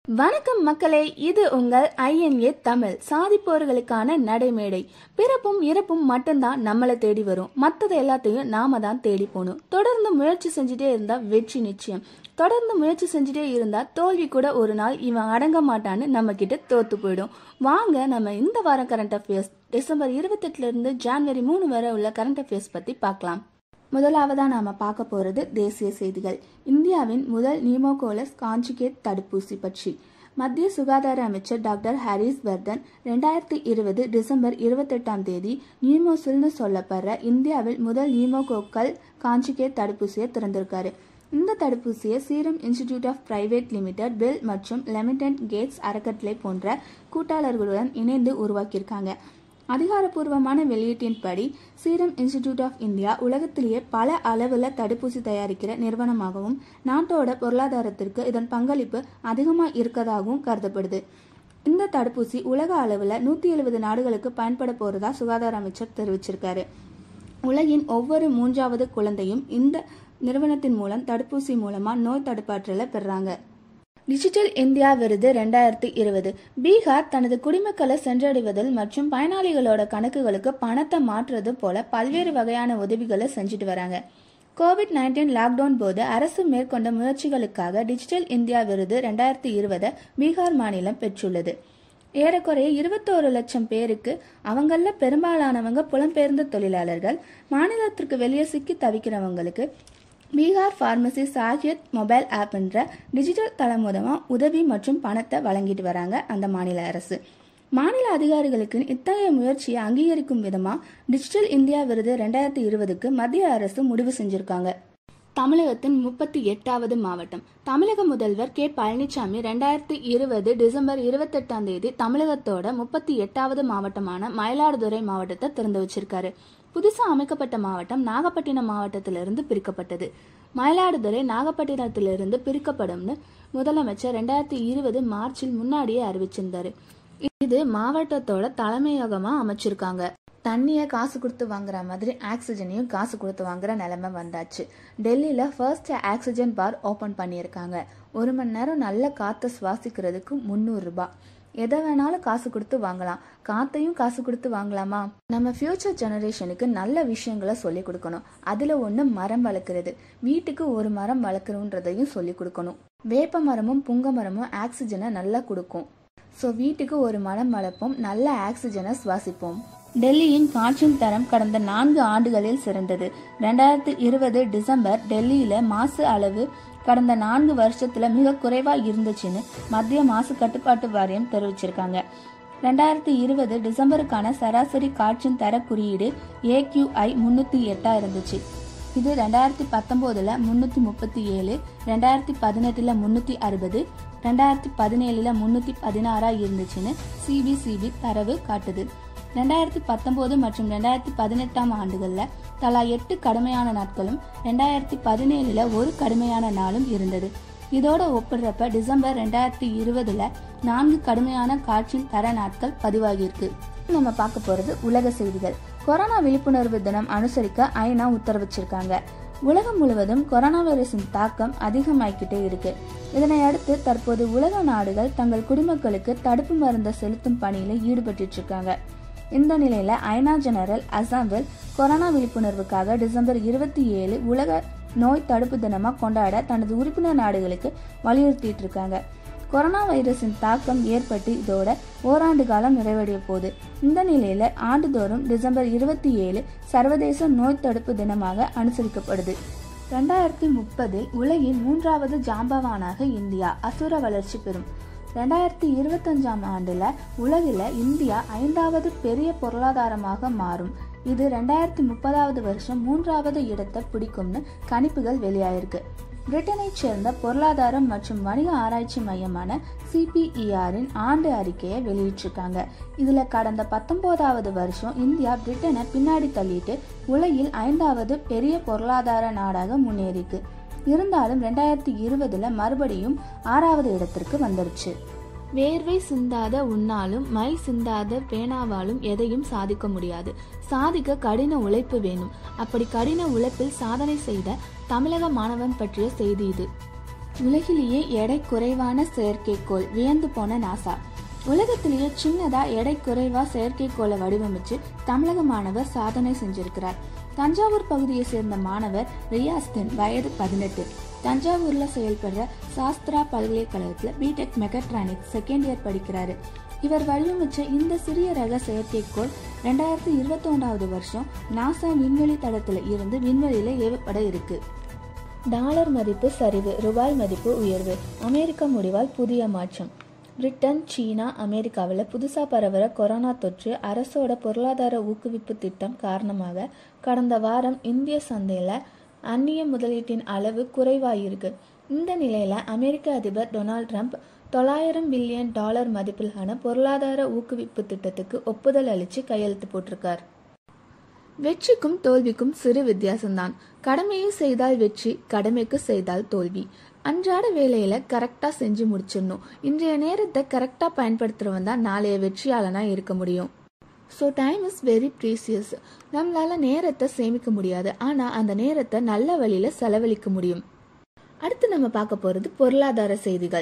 வணக்கம் மக்களே இது உங்கள் ஐஎன்ஏ தமிழ் சாதிப்போர்களுக்கான நடைமேடை பிறப்பும் இறப்பும் மட்டும்தான் நம்மளை தேடி வரும் மற்றது எல்லாத்தையும் நாம தான் தேடி போகணும் தொடர்ந்து முயற்சி செஞ்சுட்டே இருந்தா வெற்றி நிச்சயம் தொடர்ந்து முயற்சி செஞ்சுட்டே இருந்தா தோல்வி கூட ஒரு நாள் இவன் அடங்க மாட்டான்னு நம்ம கிட்ட தோத்து போயிடும் வாங்க நம்ம இந்த வாரம் கரண்ட் அஃபேர்ஸ் டிசம்பர் இருபத்தெட்டுல இருந்து ஜான்வரி மூணு வரை உள்ள கரண்ட் அஃபேர்ஸ் பத்தி பார்க்கலாம் முதலாவதா நாம பார்க்க போறது தேசிய செய்திகள் இந்தியாவின் முதல் நியூமோகோலஸ் கான்ஜுகேட் தடுப்பூசி பற்றி மத்திய சுகாதார அமைச்சர் டாக்டர் ஹாரிஸ் வர்தன் ரெண்டாயிரத்தி இருபது டிசம்பர் இருபத்தெட்டாம் தேதி நியூமோசில்னு சொல்லப்படுற இந்தியாவில் முதல் நியூமோகோக்கல் கான்ஜுகேட் தடுப்பூசியை திறந்திருக்காரு இந்த தடுப்பூசியை serum institute of private limited Bill மற்றும் லெமிடெட் கேட்ஸ் அறக்கட்டளை போன்ற கூட்டாளர்களுடன் இணைந்து உருவாக்கியிருக்காங்க அதிகாரப்பூர்வமான வெளியீட்டின்படி சீரம் இன்ஸ்டிடியூட் ஆஃப் இந்தியா உலகத்திலேயே பல அளவில் தடுப்பூசி தயாரிக்கிற நிறுவனமாகவும் நாட்டோட பொருளாதாரத்திற்கு இதன் பங்களிப்பு அதிகமாக இருக்கதாகவும் கருதப்படுது இந்த தடுப்பூசி உலக அளவில் நூற்றி எழுபது நாடுகளுக்கு பயன்பட போறதா சுகாதார அமைச்சர் தெரிவிச்சிருக்காரு உலகின் ஒவ்வொரு மூன்றாவது குழந்தையும் இந்த நிறுவனத்தின் மூலம் தடுப்பூசி மூலமா நோய் தடுப்பாற்றலை பெறாங்க டிஜிட்டல் இந்தியா விருது ரெண்டாயிரத்தி இருபது பீகார் தனது குடிமக்களை சென்றடைவதில் மற்றும் பயனாளிகளோட கணக்குகளுக்கு பணத்தை மாற்றுறது போல பல்வேறு வகையான உதவிகளை செஞ்சுட்டு வராங்க கோவிட் நைன்டீன் லாக்டவுன் போது அரசு மேற்கொண்ட முயற்சிகளுக்காக டிஜிட்டல் இந்தியா விருது ரெண்டாயிரத்தி இருபதை பீகார் மாநிலம் பெற்றுள்ளது ஏறக்குறைய இருபத்தோரு லட்சம் பேருக்கு அவங்கள பெரும்பாலானவங்க புலம்பெயர்ந்த தொழிலாளர்கள் மாநிலத்திற்கு வெளியே சிக்கி தவிக்கிறவங்களுக்கு பீகார் பார்மசி சாகியத் மொபைல் ஆப்ன்ற டிஜிட்டல் தளம் மூலமாக உதவி மற்றும் பணத்தை வழங்கிட்டு வராங்க அந்த மாநில அரசு மாநில அதிகாரிகளுக்கு இத்தகைய முயற்சியை அங்கீகரிக்கும் விதமாக டிஜிட்டல் இந்தியா விருது ரெண்டாயிரத்தி இருபதுக்கு மத்திய அரசு முடிவு செஞ்சிருக்காங்க தமிழகத்தின் முப்பத்தி எட்டாவது மாவட்டம் தமிழக முதல்வர் கே பழனிசாமி ரெண்டாயிரத்தி இருபது டிசம்பர் இருபத்தெட்டாம் தேதி தமிழகத்தோட முப்பத்தி எட்டாவது மாவட்டமான மயிலாடுதுறை மாவட்டத்தை திறந்து வச்சிருக்காரு புதுசா அமைக்கப்பட்ட மாவட்டம் நாகப்பட்டினம் மாவட்டத்திலிருந்து பிரிக்கப்பட்டது மயிலாடுதுறை நாகப்பட்டினத்திலிருந்து பிரிக்கப்படும்னு முதலமைச்சர் ரெண்டாயிரத்தி இருபது மார்ச்சில் முன்னாடியே அறிவிச்சிருந்தாரு இது மாவட்டத்தோட தலைமையகமா அமைச்சிருக்காங்க தண்ணியை காசு கொடுத்து வாங்குற மாதிரி ஆக்சிஜனையும் காசு கொடுத்து வாங்குற நிலைமை வந்தாச்சு டெல்லியில் ஃபர்ஸ்ட் ஆக்சிஜன் பார் ஓப்பன் பண்ணியிருக்காங்க ஒரு மணி நேரம் நல்ல காற்றை சுவாசிக்கிறதுக்கு முந்நூறுரூபா எதை வேணாலும் காசு கொடுத்து வாங்கலாம் காத்தையும் காசு கொடுத்து வாங்கலாமா நம்ம ஃபியூச்சர் ஜெனரேஷனுக்கு நல்ல விஷயங்களை சொல்லி கொடுக்கணும் அதுல ஒண்ணு மரம் வளர்க்குறது வீட்டுக்கு ஒரு மரம் வளர்க்குறோன்றதையும் சொல்லி கொடுக்கணும் வேப்ப மரமும் புங்க மரமும் ஆக்சிஜனை நல்லா கொடுக்கும் ஸோ வீட்டுக்கு ஒரு மரம் வளர்ப்போம் நல்ல ஆக்சிஜனை சுவாசிப்போம் டெல்லியின் காற்றின் தரம் கடந்த நான்கு ஆண்டுகளில் சிறந்தது ரெண்டாயிரத்தி இருபது டிசம்பர் டெல்லியில மாசு அளவு கடந்த நான்கு வருஷத்துல மிக குறைவா இருந்துச்சுன்னு மத்திய மாசு கட்டுப்பாட்டு வாரியம் தெரிவிச்சிருக்காங்க ரெண்டாயிரத்தி இருபது டிசம்பருக்கான சராசரி காற்றின் தர குறியீடு ஏக்யூஐ முன்னூத்தி எட்டா இருந்துச்சு இது ரெண்டாயிரத்தி பத்தொன்பதுல முன்னூத்தி முப்பத்தி ஏழு ரெண்டாயிரத்தி பதினெட்டுல முன்னூத்தி அறுபது ரெண்டாயிரத்தி பதினேழுல முன்னூத்தி பதினாறா இருந்துச்சுன்னு சிபிசிபி தரவு காட்டுது ரெண்டாயிரத்தி பத்தொன்பது மற்றும் ரெண்டாயிரத்தி பதினெட்டாம் ஆண்டுகளில் தலா எட்டு கடுமையான நாட்களும் ரெண்டாயிரத்தி பதினேழுல ஒரு கடுமையான நாளும் இருந்தது இதோட ஒப்பிடுறப்ப டிசம்பர் ரெண்டாயிரத்தி இருபதுல நான்கு கடுமையான காற்றின் தர நாட்கள் பதிவாகியிருக்கு நம்ம பார்க்க போறது உலக செய்திகள் கொரோனா விழிப்புணர்வு தினம் அனுசரிக்க ஐநா உத்தரவிச்சிருக்காங்க உலகம் முழுவதும் கொரோனா வைரஸின் தாக்கம் அதிகமாகிக்கிட்டே இருக்கு இதனை அடுத்து தற்போது உலக நாடுகள் தங்கள் குடிமக்களுக்கு தடுப்பு மருந்தை செலுத்தும் பணியில ஈடுபட்டு இருக்காங்க இந்த நிலையில ஐநா ஜெனரல் அசாம்பில் கொரோனா விழிப்புணர்வுக்காக டிசம்பர் இருபத்தி ஏழு உலக நோய் தடுப்பு தினமா கொண்டாட தனது உறுப்பினர் நாடுகளுக்கு வலியுறுத்திட்டு இருக்காங்க கொரோனா வைரஸின் தாக்கம் ஏற்பட்டு இதோட ஓராண்டு காலம் நிறைவடைய போகுது இந்த நிலையில ஆண்டுதோறும் டிசம்பர் இருபத்தி ஏழு சர்வதேச நோய் தடுப்பு தினமாக அனுசரிக்கப்படுது ரெண்டாயிரத்தி முப்பதில் உலகின் மூன்றாவது ஜாம்பவானாக இந்தியா அசுர வளர்ச்சி பெறும் ரெண்டாயிரத்தி இருபத்தஞ்சாம் ஆண்டுல உலகில் இந்தியா ஐந்தாவது பெரிய பொருளாதாரமாக மாறும் இது ரெண்டாயிரத்தி முப்பதாவது வருஷம் மூன்றாவது இடத்தை பிடிக்கும்னு கணிப்புகள் வெளியாயிருக்கு பிரிட்டனைச் சேர்ந்த பொருளாதாரம் மற்றும் வணிக ஆராய்ச்சி மையமான சிபிஇஆரின் ஆண்டு அறிக்கையை வெளியிட்டிருக்காங்க இதுல கடந்த பத்தொன்பதாவது வருஷம் இந்தியா பிரிட்டனை பின்னாடி தள்ளிட்டு உலகில் ஐந்தாவது பெரிய பொருளாதார நாடாக முன்னேறிக்கு இருந்தாலும் ரெண்டாயிரத்தி இருபதுல மறுபடியும் ஆறாவது இடத்திற்கு வந்துருச்சு வேர்வை சிந்தாத உன்னாலும் மை சிந்தாத பேனாவாலும் எதையும் சாதிக்க முடியாது சாதிக்க கடின உழைப்பு வேணும் அப்படி கடின உழைப்பில் சாதனை செய்த தமிழக மாணவன் பற்றிய செய்தி இது உலகிலேயே எடை குறைவான செயற்கைக்கோள் வியந்து போன நாசா உலகத்திலேயே சின்னதா எடை குறைவா செயற்கைக்கோளை வடிவமைச்சு தமிழக மாணவர் சாதனை செஞ்சிருக்கிறார் தஞ்சாவூர் பகுதியை சேர்ந்த மாணவர் ரியாஸ்தின் வயது பதினெட்டு தஞ்சாவூர்ல செயல்படுற சாஸ்திரா பல்கலைக்கழகத்துல பிடெக் மெகட்ரானிக்ஸ் செகண்ட் இயர் படிக்கிறாரு இவர் வடிவமைச்ச இந்த சிறிய ரக செயற்கைக்கோள் ரெண்டாயிரத்தி இருபத்தி ஒன்றாவது வருஷம் நாசா விண்வெளி தளத்துல இருந்து விண்வெளியில ஏவப்பட இருக்கு டாலர் மதிப்பு சரிவு ரூபாய் மதிப்பு உயர்வு அமெரிக்க முடிவால் புதிய மாற்றம் பிரிட்டன் சீனா அமெரிக்காவில் புதுசாக பரவுற கொரோனா தொற்று அரசோட பொருளாதார ஊக்குவிப்பு திட்டம் காரணமாக கடந்த வாரம் இந்திய சந்தையில் அந்நிய முதலீட்டின் அளவு குறைவாயிருக்கு இந்த நிலையில் அமெரிக்க அதிபர் டொனால்ட் ட்ரம்ப் தொள்ளாயிரம் பில்லியன் டாலர் மதிப்பிலான பொருளாதார ஊக்குவிப்பு திட்டத்துக்கு ஒப்புதல் அளித்து கையெழுத்து போட்டிருக்கார் வெற்றிக்கும் தோல்விக்கும் சிறு வித்தியாசம்தான் கடமையை செய்தால் வெற்றி கடமைக்கு செய்தால் தோல்வி அன்றாட வேலையில கரெக்டா செஞ்சு முடிச்சிடணும் இன்றைய நேரத்தை கரெக்டா பயன்படுத்துறவன் தான் நாளைய வெற்றியாளனா இருக்க முடியும் so time is very precious நம்மளால நேரத்தை சேமிக்க முடியாது ஆனா அந்த நேரத்தை நல்ல வழியில செலவழிக்க முடியும் அடுத்து நம்ம பார்க்க போறது பொருளாதார செய்திகள்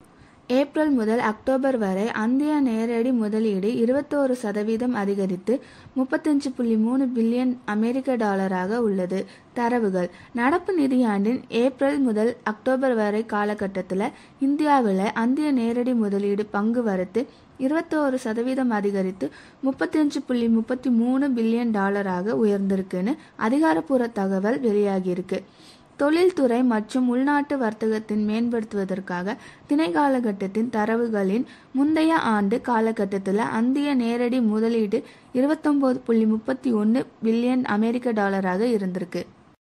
ஏப்ரல் முதல் அக்டோபர் வரை அந்திய நேரடி முதலீடு இருபத்தோரு சதவீதம் அதிகரித்து முப்பத்தஞ்சு புள்ளி மூணு பில்லியன் அமெரிக்க டாலராக உள்ளது தரவுகள் நடப்பு நிதியாண்டின் ஏப்ரல் முதல் அக்டோபர் வரை காலகட்டத்தில் இந்தியாவில் அந்திய நேரடி முதலீடு பங்கு வரத்து இருபத்தோரு சதவீதம் அதிகரித்து முப்பத்தஞ்சு புள்ளி முப்பத்தி மூணு பில்லியன் டாலராக உயர்ந்திருக்குன்னு அதிகாரப்பூர்வ தகவல் வெளியாகியிருக்கு தொழில்துறை மற்றும் உள்நாட்டு வர்த்தகத்தின் மேம்படுத்துவதற்காக திணை காலகட்டத்தின் தரவுகளின் முந்தைய ஆண்டு காலகட்டத்தில் அந்திய நேரடி முதலீடு இருபத்தொம்போது புள்ளி முப்பத்தி ஒன்று பில்லியன் அமெரிக்க டாலராக இருந்திருக்கு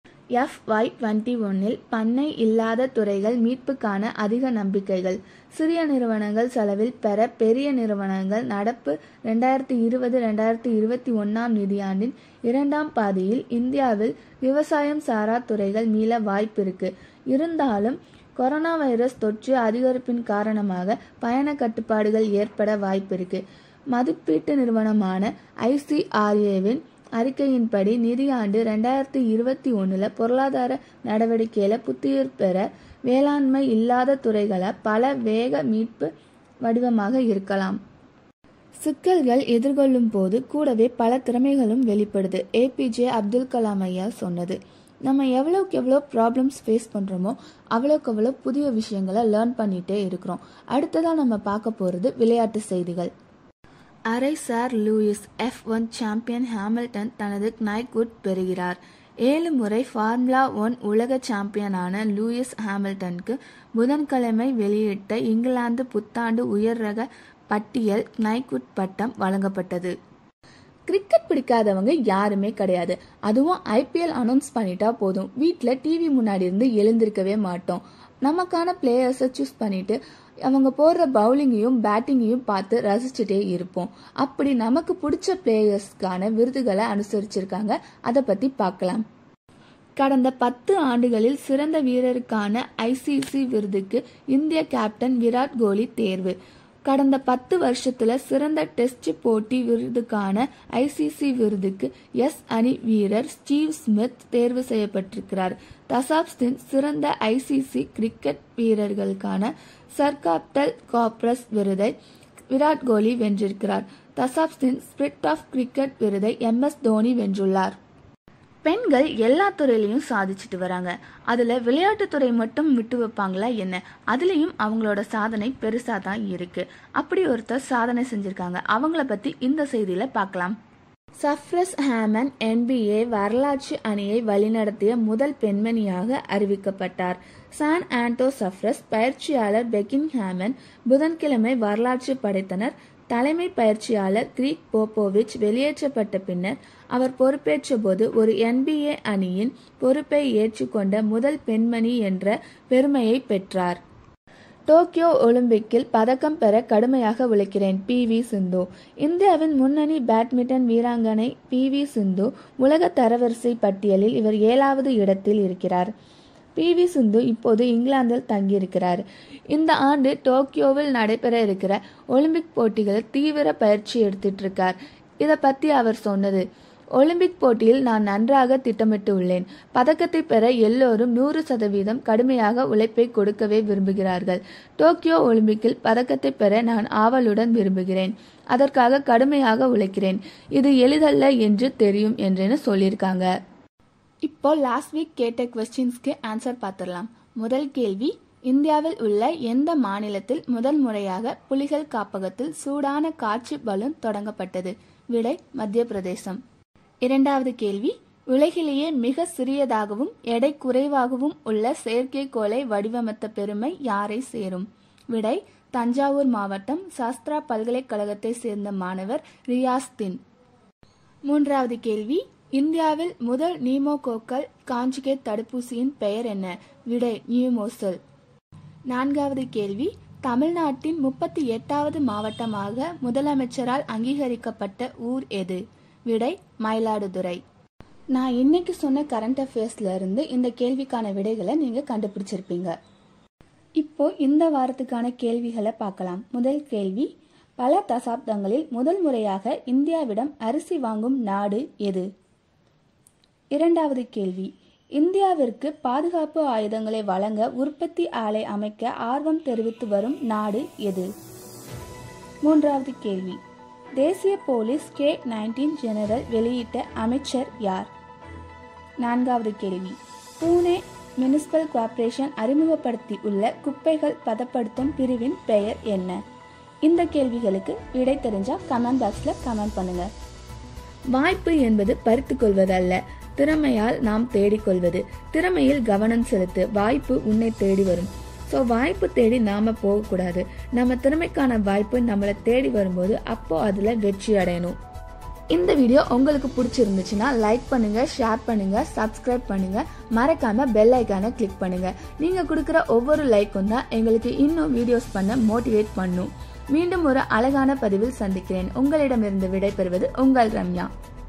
எஃப்ஒய் டுவெண்ட்டி ஒன்னில் பண்ணை இல்லாத துறைகள் மீட்புக்கான அதிக நம்பிக்கைகள் சிறிய நிறுவனங்கள் செலவில் பெற பெரிய நிறுவனங்கள் நடப்பு ரெண்டாயிரத்தி இருபது ரெண்டாயிரத்தி இருபத்தி ஒன்னாம் நிதியாண்டின் இரண்டாம் பாதியில் இந்தியாவில் விவசாயம் சாரா துறைகள் மீள வாய்ப்பிருக்கு இருந்தாலும் கொரோனா வைரஸ் தொற்று அதிகரிப்பின் காரணமாக பயண கட்டுப்பாடுகள் ஏற்பட வாய்ப்பிருக்கு மதிப்பீட்டு நிறுவனமான ஐசிஆர்ஏவின் அறிக்கையின்படி நிதியாண்டு ரெண்டாயிரத்தி இருபத்தி ஒன்றில் பொருளாதார நடவடிக்கையில் புத்துயிர் பெற வேளாண்மை இல்லாத துறைகளை பல வேக மீட்பு வடிவமாக இருக்கலாம் சிக்கல்கள் எதிர்கொள்ளும் போது கூடவே பல திறமைகளும் வெளிப்படுது ஏபிஜே அப்துல் கலாம் ஐயா சொன்னது நம்ம எவ்வளோக்கு எவ்வளோ ப்ராப்ளம்ஸ் ஃபேஸ் பண்ணுறோமோ அவ்வளோக்கு அவ்வளோ புதிய விஷயங்களை லேர்ன் பண்ணிகிட்டே இருக்கிறோம் அடுத்ததாக நம்ம பார்க்க போகிறது விளையாட்டு செய்திகள் அரை sir Lewis F one champion Hamilton தனது நைக்வுட் பெறுகிறார் ஏழு முறை ஃபார்முலா ஒன் உலக சாம்பியனான லூயிஸ் ஹாமில்டனுக்கு புதன்கிழமை வெளியிட்ட இங்கிலாந்து புத்தாண்டு உயர் ரக பட்டியல் நைக்வுட் பட்டம் வழங்கப்பட்டது கிரிக்கெட் பிடிக்காதவங்க யாருமே கிடையாது அதுவும் ஐபிஎல் அனௌன்ஸ் பண்ணிட்டா போதும் வீட்டில் டிவி முன்னாடி இருந்து எழுந்திருக்கவே மாட்டோம் நமக்கான பிளேயர்ஸை சூஸ் பண்ணிட்டு அவங்க போடுற பவுலிங்கையும் பேட்டிங்கையும் பார்த்து ரசிச்சுட்டே இருப்போம் அப்படி நமக்கு பிடிச்ச பிளேயர்ஸ்க்கான விருதுகளை அனுசரிச்சிருக்காங்க அதை பற்றி பார்க்கலாம் கடந்த பத்து ஆண்டுகளில் சிறந்த வீரருக்கான ஐசிசி விருதுக்கு இந்திய கேப்டன் விராட் கோலி தேர்வு கடந்த பத்து வருஷத்துல சிறந்த டெஸ்ட் போட்டி விருதுக்கான ஐசிசி விருதுக்கு எஸ் அணி வீரர் ஸ்டீவ் ஸ்மித் தேர்வு செய்யப்பட்டிருக்கிறார் தசாப் சிங் சிறந்த ஐசிசி கிரிக்கெட் வீரர்களுக்கான சர்காப்டல் காப்ரஸ் விருதை விராட் கோலி வென்றிருக்கிறார் தசாப் சிங் ஸ்பிரிட் ஆஃப் கிரிக்கெட் விருதை எம் எஸ் தோனி வென்றுள்ளார் பெண்கள் எல்லா துறையிலையும் சாதிச்சுட்டு வராங்க அதில் விளையாட்டுத்துறை மட்டும் விட்டு வைப்பாங்களா என்ன அதுலேயும் அவங்களோட சாதனை பெருசாக தான் இருக்கு அப்படி ஒருத்தர் சாதனை செஞ்சுருக்காங்க அவங்கள பற்றி இந்த செய்தியில் பார்க்கலாம் சஃப்ரஸ் ஹேமன் என்பிஏ வரலாற்று அணியை வழிநடத்திய முதல் பெண்மணியாக அறிவிக்கப்பட்டார் சான் ஆண்டோ சஃப்ரஸ் பயிற்சியாளர் பெக்கின் ஹேமன் புதன்கிழமை வரலாற்று படைத்தனர் தலைமை பயிற்சியாளர் கிரீக் போப்போவிச் வெளியேற்றப்பட்ட பின்னர் அவர் பொறுப்பேற்ற போது ஒரு என்பிஏ அணியின் பொறுப்பை ஏற்றுக்கொண்ட முதல் பெண்மணி என்ற பெருமையை பெற்றார் டோக்கியோ ஒலிம்பிக்கில் பதக்கம் பெற கடுமையாக உழைக்கிறேன் பி வி சிந்து இந்தியாவின் முன்னணி பேட்மிண்டன் வீராங்கனை பி வி சிந்து உலக தரவரிசை பட்டியலில் இவர் ஏழாவது இடத்தில் இருக்கிறார் பி வி சிந்து இப்போது இங்கிலாந்தில் தங்கியிருக்கிறார் இந்த ஆண்டு டோக்கியோவில் நடைபெற இருக்கிற ஒலிம்பிக் போட்டிகளில் தீவிர பயிற்சி எடுத்துட்டு இருக்கார் இதை பற்றி அவர் சொன்னது ஒலிம்பிக் போட்டியில் நான் நன்றாக திட்டமிட்டு உள்ளேன் பதக்கத்தை பெற எல்லோரும் நூறு சதவீதம் கடுமையாக உழைப்பை கொடுக்கவே விரும்புகிறார்கள் டோக்கியோ ஒலிம்பிக்கில் பதக்கத்தை பெற நான் ஆவலுடன் விரும்புகிறேன் அதற்காக கடுமையாக உழைக்கிறேன் இது எளிதல்ல என்று தெரியும் என்றுன்னு சொல்லியிருக்காங்க இப்போ லாஸ்ட் வீக் கேட்ட கொஸ்டின்ஸ்க்கு ஆன்சர் பார்த்துடலாம் முதல் கேள்வி இந்தியாவில் உள்ள எந்த மாநிலத்தில் முதல் முறையாக புலிகள் காப்பகத்தில் சூடான காட்சி பலூன் தொடங்கப்பட்டது விடை மத்திய பிரதேசம் இரண்டாவது கேள்வி உலகிலேயே மிக சிறியதாகவும் எடை குறைவாகவும் உள்ள செயற்கைக்கோளை வடிவமைத்த பெருமை யாரை சேரும் விடை தஞ்சாவூர் மாவட்டம் சாஸ்திரா பல்கலைக்கழகத்தை சேர்ந்த மாணவர் ரியாஸ்தின் மூன்றாவது கேள்வி இந்தியாவில் முதல் நீமோகோக்கல் காஞ்சுகேட் தடுப்பூசியின் பெயர் என்ன விடை நியூமோசல் நான்காவது கேள்வி தமிழ்நாட்டின் முப்பத்தி எட்டாவது மாவட்டமாக முதலமைச்சரால் அங்கீகரிக்கப்பட்ட ஊர் எது விடை மயிலாடுதுறை நான் இன்னைக்கு சொன்ன கரண்ட் அஃபேர்ஸ்ல இருந்து இந்த கேள்விக்கான விடைகளை நீங்க கண்டுபிடிச்சிருப்பீங்க இப்போ இந்த வாரத்துக்கான கேள்விகளை பார்க்கலாம் முதல் கேள்வி பல தசாப்தங்களில் முதல் முறையாக இந்தியாவிடம் அரிசி வாங்கும் நாடு எது இரண்டாவது கேள்வி இந்தியாவிற்கு பாதுகாப்பு ஆயுதங்களை வழங்க உற்பத்தி ஆலை அமைக்க ஆர்வம் தெரிவித்து வரும் நாடு எது மூன்றாவது கேள்வி தேசிய போலீஸ் கே நைன்டீன் ஜெனரல் வெளியிட்ட அமைச்சர் யார் நான்காவது கேள்வி பூனே முனிசிபல் கார்ப்பரேஷன் அறிமுகப்படுத்தி உள்ள குப்பைகள் பதப்படுத்தும் பிரிவின் பெயர் என்ன இந்த கேள்விகளுக்கு விடை தெரிஞ்சா கமெண்ட் பாக்ஸ்ல கமெண்ட் பண்ணுங்க வாய்ப்பு என்பது பறித்து கொள்வதல்ல திறமையால் நாம் தேடிக்கொள்வது திறமையில் கவனம் செலுத்து வாய்ப்பு உன்னை தேடி வரும் ஸோ வாய்ப்பு தேடி நாம போகக்கூடாது நம்ம திறமைக்கான வாய்ப்பு நம்மளை தேடி வரும்போது அப்போ அதுல வெற்றி அடையணும் இந்த வீடியோ உங்களுக்கு பிடிச்சிருந்துச்சுன்னா லைக் பண்ணுங்க ஷேர் பண்ணுங்க சப்ஸ்கிரைப் பண்ணுங்க மறக்காம பெல் ஐக்கானை கிளிக் பண்ணுங்க நீங்க கொடுக்குற ஒவ்வொரு லைக்கும் தான் எங்களுக்கு இன்னும் வீடியோஸ் பண்ண மோட்டிவேட் பண்ணும் மீண்டும் ஒரு அழகான பதிவில் சந்திக்கிறேன் உங்களிடமிருந்து விடைபெறுவது உங்கள் ரம்யா